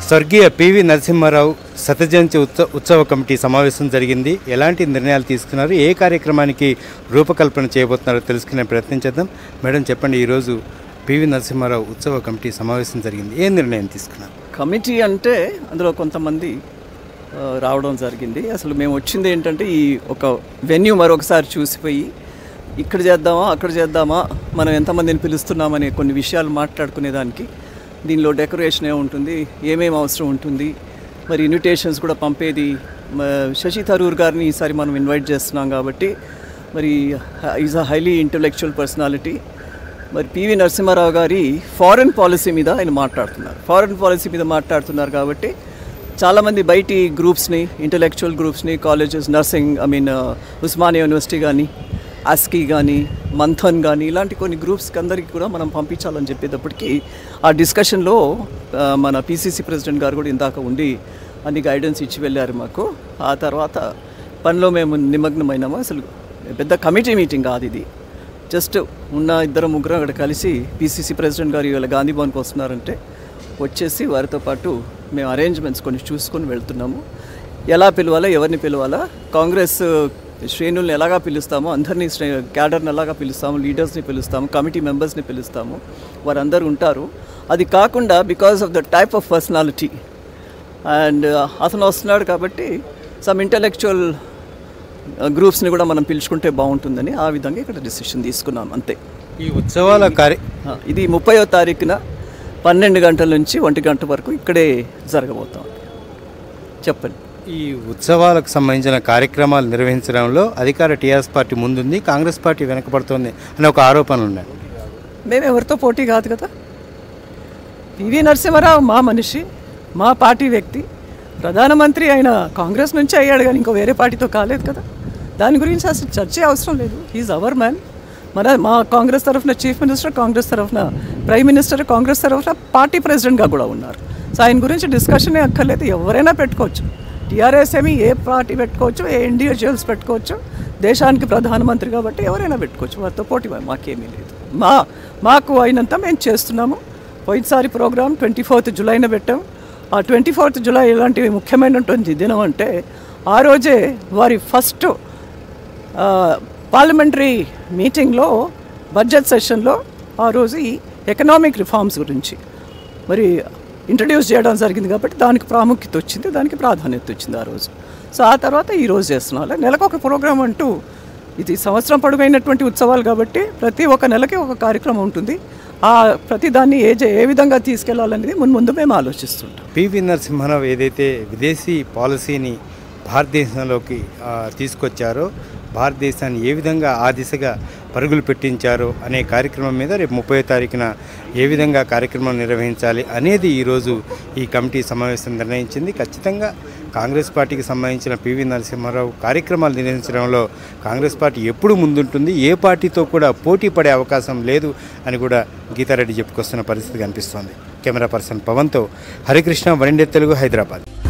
స్వర్గీయ పివి నరసింహారావు శతజయంతి ఉత్సవ ఉత్సవ కమిటీ సమావేశం జరిగింది ఎలాంటి నిర్ణయాలు తీసుకున్నారు ఏ కార్యక్రమానికి రూపకల్పన చేయబోతున్నారో తెలుసుకునే ప్రయత్నం చేద్దాం మేడం చెప్పండి ఈరోజు పివి నరసింహారావు ఉత్సవ కమిటీ సమావేశం జరిగింది ఏ నిర్ణయం తీసుకున్నారు కమిటీ అంటే అందులో కొంతమంది ఆ, రావడం జరిగింది అసలు మేము వచ్చింది ఏంటంటే ఈ ఒక వెన్యూ మరొకసారి చూసిపోయి ఇక్కడ చేద్దామా అక్కడ చేద్దామా మనం ఎంతమందిని పిలుస్తున్నామనే కొన్ని విషయాలు మాట్లాడుకునేదానికి దీనిలో డెకరేషన్ ఏముంటుంది ఏమేమి అవసరం ఉంటుంది మరి ఇన్విటేషన్స్ కూడా పంపేది మ, శశి థరూర్ గారిని ఈసారి మనం ఇన్వైట్ చేస్తున్నాం కాబట్టి మరి is a highly intellectual personality మరి పివి నరసింహారావు గారి ఫారెన్ పాలసీ మీద ఆయన మాట్లాడుతున్నారు ఫారెన్ పాలసీ మీద మాట్లాడుతున్నారు కాబట్టి చాలామంది బయటి గ్రూప్స్ని ఇంటలెక్చువల్ గ్రూప్స్ని colleges nursing I mean Osmania university కానీ ఆస్కీ కానీ మంథన్ కానీ ఇలాంటి కొన్ని గ్రూప్స్కి అందరికీ కూడా మనం పంపించాలని చెప్పేటప్పటికి ఆ డిస్కషన్లో ఆ, మన పీసీసీ ప్రెసిడెంట్ గారు కూడా ఇందాక ఉండి అన్ని గైడెన్స్ ఇచ్చి వెళ్ళారు మాకు ఆ తర్వాత పనిలో మేము నిమగ్నమైనాము అసలు పెద్ద కమిటీ మీటింగ్ కాదు ఇది జస్ట్ ఉన్న ఇద్దరు ముగ్గురు అక్కడ కలిసి పీసీసీ ప్రెసిడెంట్ గారు ఇవాళ గాంధీ భవన్కి వస్తున్నారంటే వచ్చేసి వారితో పాటు మేము అరేంజ్మెంట్స్ కొన్ని చూసుకొని వెళ్తున్నాము ఎలా పిలవాలా ఎవరిని పిలవాలా కాంగ్రెస్ శ్రేణుల్ని ఎలాగా పిలుస్తామో అందరినీ శ్రే క్యాడర్ని ఎలాగా పిలుస్తాము లీడర్స్ని పిలుస్తాము కమిటీ మెంబర్స్ని పిలుస్తాము వారందరూ ఉంటారు అది కాకుండా because of the type of personality and అతను వస్తున్నాడు కాబట్టి సమ్ ఇంటలెక్చువల్ గ్రూప్స్ని కూడా మనం పిలుచుకుంటే బాగుంటుందని ఆ విధంగా ఇక్కడ డిసిషన్ తీసుకున్నాం అంతే ఈ ఉత్సవాల కార్య ఆ, ఇది ముప్పయో తారీఖున పన్నెండు గంటల నుంచి ఒంటి గంట వరకు ఇక్కడే జరగబోతాం చెప్పండి ఈ ఉత్సవాలకు సంబంధించిన కార్యక్రమాలు నిర్వహించడంలో అధికార టీఆర్ఎస్ పార్టీ ముందుంది కాంగ్రెస్ పార్టీ వెనకబడుతోంది అనే ఒక ఆరోపణలు ఉన్నాయి మేము ఎవరితో పోటీ కాదు కదా పివి నరసింహారావు మా మనిషి మా పార్టీ వ్యక్తి ప్రధానమంత్రి అయిన కాంగ్రెస్ నుంచి అయ్యాడు కానీ ఇంకో వేరే పార్టీతో కాలేదు కదా దాని గురించి అసలు చర్చే అవసరం లేదు హీజ్ అవర్ మ్యాన్ మన మా కాంగ్రెస్ తరఫున చీఫ్ మినిస్టర్ కాంగ్రెస్ తరఫున ప్రైమ్ మినిస్టర్ కాంగ్రెస్ తరఫున పార్టీ ప్రెసిడెంట్గా కూడా ఉన్నారు సో ఆయన గురించి డిస్కషనే అక్కర్లేదు ఎవరైనా పెట్టుకోవచ్చు టీఆర్ఎస్ ఏమి ఏ పార్టీ పెట్టుకోవచ్చు ఏ ఇండివిజువల్స్ పెట్టుకోవచ్చు దేశానికి ప్రధానమంత్రి కాబట్టి ఎవరైనా పెట్టుకోవచ్చు వారితో పోటీ మాకేమీ లేదు మా మాకు అయినంత మేము చేస్తున్నాము పోయినసారి ప్రోగ్రామ్ ట్వంటీ ఫోర్త్ జూలైన పెట్టాం ఆ ట్వంటీ ఫోర్త్ జూలై ఇలాంటి ముఖ్యమైనటువంటి దినం అంటే ఆ రోజే వారి ఫస్ట్ పార్లమెంటరీ మీటింగ్లో బడ్జెట్ సెషన్లో ఆ రోజు ఈ ఎకనామిక్ రిఫార్మ్స్ గురించి మరి ఇంట్రడ్యూస్ చేయడం జరిగింది కాబట్టి దానికి ప్రాముఖ్యత వచ్చింది దానికి ప్రాధాన్యత వచ్చింది ఆ రోజు సో ఆ తర్వాత ఈ రోజు చేస్తున్నాం అలా నెలకు ఒక ప్రోగ్రాం అంటూ ఇది సంవత్సరం పొడుగైనటువంటి ఉత్సవాలు కాబట్టి ప్రతి ఒక్క నెలకి ఒక కార్యక్రమం ఉంటుంది ఆ ప్రతి దాన్ని ఏ జే- ఏ విధంగా తీసుకెళ్లాలనేది మున్ ముందు మేము ఆలోచిస్తుంటాం పివి నరసింహారావు ఏదైతే విదేశీ పాలసీని భారతదేశంలోకి ఆ, తీసుకొచ్చారో భారతదేశాన్ని ఏ విధంగా ఆ దిశగా పరుగులు పెట్టించారో అనే కార్యక్రమం మీద రేపు ముప్పై తారీఖున ఏ విధంగా కార్యక్రమం నిర్వహించాలి అనేది ఈరోజు ఈ కమిటీ సమావేశం నిర్ణయించింది ఖచ్చితంగా కాంగ్రెస్ పార్టీకి సంబంధించిన పివి నరసింహారావు కార్యక్రమాలు నిర్వహించడంలో కాంగ్రెస్ పార్టీ ఎప్పుడు ముందుంటుంది ఏ పార్టీతో కూడా పోటీ పడే అవకాశం లేదు అని కూడా గీతారెడ్డి చెప్పుకొస్తున్న పరిస్థితి కనిపిస్తోంది కెమెరా పర్సన్ పవన్తో హరికృష్ణ వరండే తెలుగు హైదరాబాద్